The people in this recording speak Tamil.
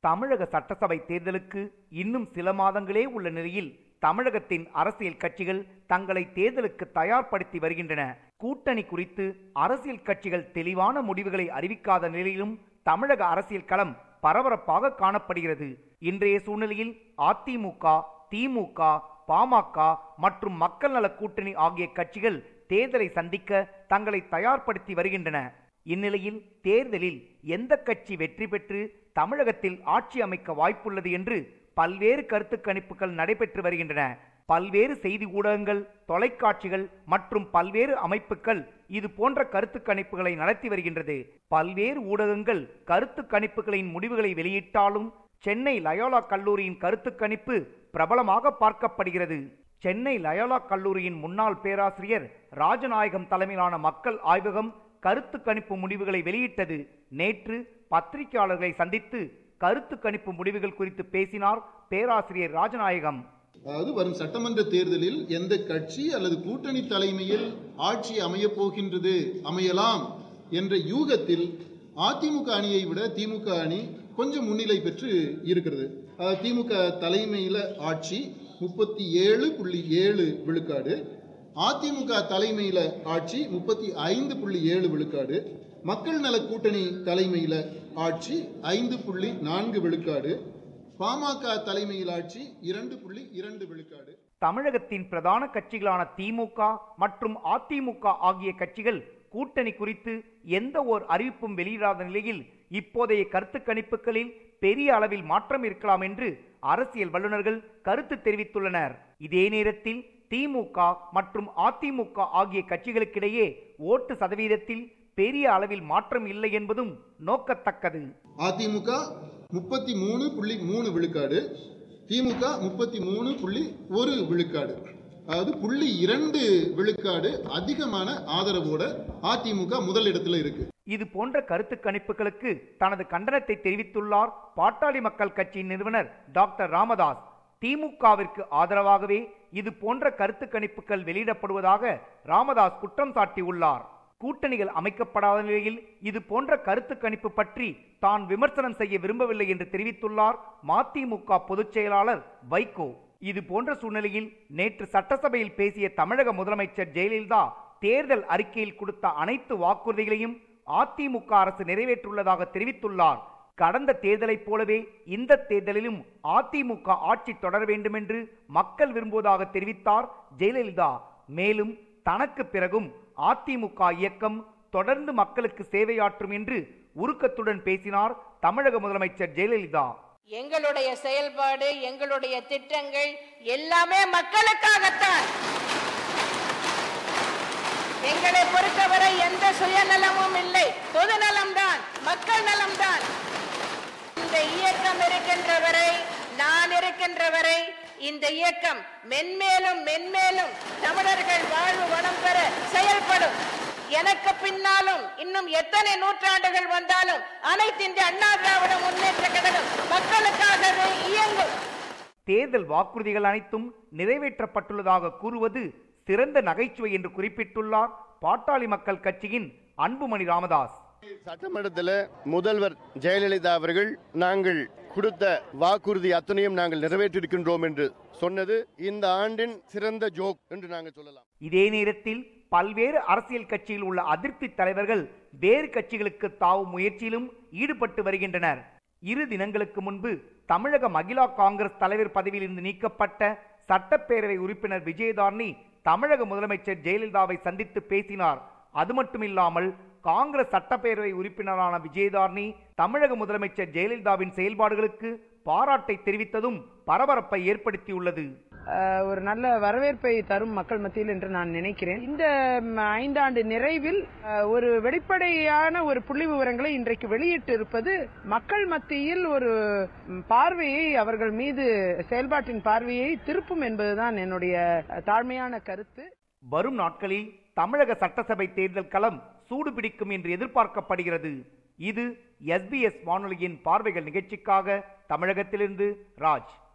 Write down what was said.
தமிழக சட்டசபை தேர்தலுக்கு இன்னும் சில மாதங்களே உள்ள நிலையில் தமிழகத்தின் அரசியல் கட்சிகள் தங்களை தேர்தலுக்கு தயார்படுத்தி வருகின்றன கூட்டணி குறித்து அரசியல் கட்சிகள் தெளிவான முடிவுகளை அறிவிக்காத நிலையிலும் தமிழக அரசியல் களம் பரபரப்பாக காணப்படுகிறது இன்றைய சூழ்நிலையில் அதிமுக திமுக பாமக மற்றும் மக்கள் நல கூட்டணி ஆகிய கட்சிகள் தேர்தலை சந்திக்க தங்களை தயார்படுத்தி வருகின்றன இந்நிலையில் தேர்தலில் எந்த கட்சி வெற்றி பெற்று தமிழகத்தில் ஆட்சி அமைக்க வாய்ப்புள்ளது என்று பல்வேறு கருத்து கணிப்புகள் நடைபெற்று வருகின்றன பல்வேறு செய்தி ஊடகங்கள் தொலைக்காட்சிகள் மற்றும் பல்வேறு அமைப்புகள் இது போன்ற கருத்து கணிப்புகளை நடத்தி வருகின்றது பல்வேறு ஊடகங்கள் கருத்து கணிப்புகளின் முடிவுகளை வெளியிட்டாலும் சென்னை லயோலா கல்லூரியின் கருத்து கணிப்பு பிரபலமாக பார்க்கப்படுகிறது சென்னை லயோலா கல்லூரியின் முன்னாள் பேராசிரியர் ராஜநாயகம் தலைமையிலான மக்கள் ஆய்வகம் கருத்து கணிப்பு முடிவுகளை வெளியிட்டது நேற்று பத்திரிகையாளர்களை சந்தித்து கருத்து கணிப்பு முடிவுகள் குறித்து பேசினார் பேராசிரியர் ராஜநாயகம் அதாவது வரும் சட்டமன்ற தேர்தலில் எந்த கட்சி அல்லது கூட்டணி தலைமையில் ஆட்சி அமையப் போகின்றது அமையலாம் என்ற யூகத்தில் அதிமுக அணியை விட திமுக அணி கொஞ்சம் முன்னிலை பெற்று இருக்கிறது அதாவது திமுக தலைமையில் ஆட்சி முப்பத்தி ஏழு புள்ளி ஏழு விழுக்காடு அதிமுக தலைமையில் ஆட்சி முப்பத்தி ஐந்து புள்ளி ஏழு விழுக்காடு மக்கள் நல கூட்டணி தலைமையில் ஆட்சி ஐந்து புள்ளி நான்கு விழுக்காடு பாமக தலைமையில் ஆட்சி இரண்டு புள்ளி இரண்டு விழுக்காடு தமிழகத்தின் பிரதான கட்சிகளான திமுக மற்றும் அதிமுக ஆகிய கட்சிகள் கூட்டணி குறித்து எந்த ஓர் அறிவிப்பும் வெளியிடாத நிலையில் இப்போதைய கருத்து கணிப்புகளில் பெரிய அளவில் மாற்றம் இருக்கலாம் என்று அரசியல் வல்லுநர்கள் கருத்து தெரிவித்துள்ளனர் இதே நேரத்தில் திமுக மற்றும் அதிமுக ஆகிய கட்சிகளுக்கிடையே ஓட்டு சதவீதத்தில் பெரிய அளவில் மாற்றம் இல்லை என்பதும் நோக்கத்தக்கது அதிமுக முப்பத்தி மூணு புள்ளி மூணு விழுக்காடு திமுக முப்பத்தி மூணு புள்ளி ஒரு விழுக்காடு அதாவது புள்ளி இரண்டு விழுக்காடு அதிகமான ஆதரவோட அதிமுக முதலிடத்துல இருக்கு இது போன்ற கருத்து கணிப்புகளுக்கு தனது கண்டனத்தை தெரிவித்துள்ளார் பாட்டாளி மக்கள் கட்சியின் நிறுவனர் டாக்டர் ராமதாஸ் திமுகவிற்கு ஆதரவாகவே இது போன்ற கருத்து கணிப்புகள் வெளியிடப்படுவதாக ராமதாஸ் குற்றம் சாட்டியுள்ளார் கூட்டணிகள் அமைக்கப்படாத நிலையில் இது போன்ற கருத்து கணிப்பு பற்றி தான் விமர்சனம் செய்ய விரும்பவில்லை என்று தெரிவித்துள்ளார் மதிமுக பொதுச் செயலாளர் வைகோ இது போன்ற சூழ்நிலையில் நேற்று சட்டசபையில் பேசிய தமிழக முதலமைச்சர் ஜெயலலிதா தேர்தல் அறிக்கையில் கொடுத்த அனைத்து வாக்குறுதிகளையும் அதிமுக அரசு நிறைவேற்றுள்ளதாக தெரிவித்துள்ளார் கடந்த தேர்தலைப் போலவே இந்த தேர்தலிலும் அதிமுக ஆட்சி தொடர வேண்டும் என்று மக்கள் விரும்புவதாக தெரிவித்தார் ஜெயலலிதா மேலும் தனக்கு பிறகும் அதிமுக இயக்கம் தொடர்ந்து மக்களுக்கு சேவையாற்றும் என்று உருக்கத்துடன் பேசினார் தமிழக முதலமைச்சர் ஜெயலலிதா எங்களுடைய செயல்பாடு எங்களுடைய திட்டங்கள் எல்லாமே மக்களுக்காகத்தான் எங்களை பொறுத்தவரை எந்த சுயநலமும் இல்லை பொதுநலம்தான் மக்கள் நலம்தான் இந்த இயக்கம் இருக்கின்ற வரை நான் இருக்கின்ற வரை இந்த இயக்கம் மென்மேலும் மென்மேலும் தமிழர்கள் வாழ்வு வளம் பெற செயல்படும் எனக்கு பின்னாலும் இன்னும் எத்தனை நூற்றாண்டுகள் வந்தாலும் அனைத்து இந்திய அண்ணா திராவிட முன்னேற்ற கழகம் மக்களுக்காகவே இயங்கும் தேர்தல் வாக்குறுதிகள் அனைத்தும் நிறைவேற்றப்பட்டுள்ளதாக கூறுவது சிறந்த நகைச்சுவை என்று குறிப்பிட்டுள்ளார் பாட்டாளி மக்கள் கட்சியின் அன்புமணி ராமதாஸ் சட்டமன்றத்தில் முதல்வர் ஜெயலலிதா அவர்கள் நாங்கள் கொடுத்த வாக்குறுதி அத்தனையும் நாங்கள் நிறைவேற்றிருக்கின்றோம் என்று சொன்னது இந்த ஆண்டின் சிறந்த ஜோக் என்று நாங்கள் சொல்லலாம் இதே நேரத்தில் பல்வேறு அரசியல் கட்சியில் உள்ள அதிருப்தி தலைவர்கள் வேறு கட்சிகளுக்கு தாவும் முயற்சியிலும் ஈடுபட்டு வருகின்றனர் இரு தினங்களுக்கு முன்பு தமிழக மகிழா காங்கிரஸ் தலைவர் பதவியிலிருந்து நீக்கப்பட்ட சட்டப்பேரவை உறுப்பினர் விஜயதாரணி தமிழக முதலமைச்சர் ஜெயலலிதாவை சந்தித்து பேசினார் அது மட்டுமில்லாமல் காங்கிரஸ் சட்டப்பேரவை உறுப்பினரான விஜயதாரணி தமிழக முதலமைச்சர் ஜெயலலிதாவின் செயல்பாடுகளுக்கு பாராட்டை தெரிவித்ததும் பரபரப்பை ஏற்படுத்தியுள்ளது அஹ், ஒரு நல்ல வரவேற்பை தரும் மக்கள் மத்தியில் என்று நான் நினைக்கிறேன் இந்த ம், ஐந்தாண்டு நிறைவில் அஹ், ஒரு வெளிப்படையான ஒரு புள்ளி விவரங்களை இன்றைக்கு வெளியிட்டு இருப்பது மக்கள் மத்தியில் ஒரு ம், பார்வையை அவர்கள் மீது செயல்பாட்டின் பார்வையை திருப்பும் என்பதுதான் என்னுடைய அஹ், தாழ்மையான கருத்து வரும் நாட்களில் தமிழக சட்டசபை தேர்தல் களம் சூடு பிடிக்கும் என்று எதிர்பார்க்கப்படுகிறது இது எஸ்பிஎஸ் வானொலியின் பார்வைகள் நிகழ்ச்சிக்காக தமிழகத்திலிருந்து ராஜ்